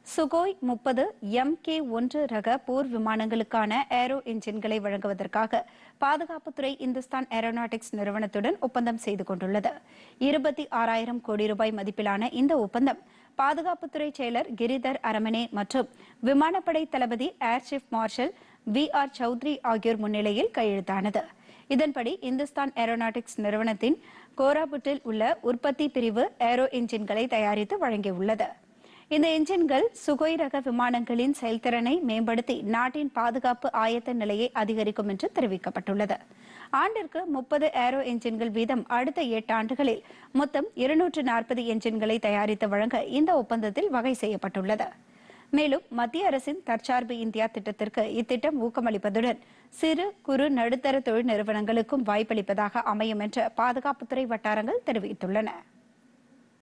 Sukhoi முப்பது M K ஒன்று ரக போர் விமானங்களுக்கான ஏரோ என்ஜின்களை வழங்குவதற்காக பாதுகாப்புத்துறை இந்துஸ்தான் ஏரோநாட்டிக்ஸ் நிறுவனத்துடன் ஒப்பந்தம் செய்து கொண்டுள்ளது இருபத்தி ஆறாயிரம் கோடி ரூபாய் மதிப்பிலான இந்த ஒப்பந்தம் பாதுகாப்புத்துறை செயலர் கிரிதர் அரமனே மற்றும் விமானப்படை தளபதி air chief marshal V R Chaudhari ஆகியோர் முன்னிலையில் கையெழுத்தானது இதன்படி இந்துஸ்தான் ஏரோநாட்டிக்ஸ் நிறுவனத்தின் கோராபுட்டில் உள்ள உற்பத்தி பிரிவு ஏரோ என்ஜின்களை தயாரித்து வழங்கியுள்ளது இந்த என்ஜின்கள் சுகோய் ரக விமானங்களின் செயல்திறனை மேம்படுத்தி நாட்டின் பாதுகாப்பு ஆயத்த நிலையை அதிகரிக்கும் என்று தெரிவிக்கப்பட்டுள்ளது ஆண்டிற்கு முப்பது ஏரோ என்ஜின்கள் வீதம் அடுத்த எட்டு ஆண்டுகளில் மொத்தம் இருநூற்று நாற்பது என்ஜின்களை தயாரித்து வழங்க இந்த ஒப்பந்தத்தில் வகை செய்யப்பட்டுள்ளது மேலும் மத்திய அரசின் தற்சார்பு இந்தியா திட்டத்திற்கு இத்திட்டம் ஊக்கமளிப்பதுடன் சிறு குறு நடுத்தர தொழில் நிறுவனங்களுக்கும் வாய்ப்பளிப்பதாக அமையும் என்று பாதுகாப்புத்துறை வட்டாரங்கள் தெரிவித்துள்ளன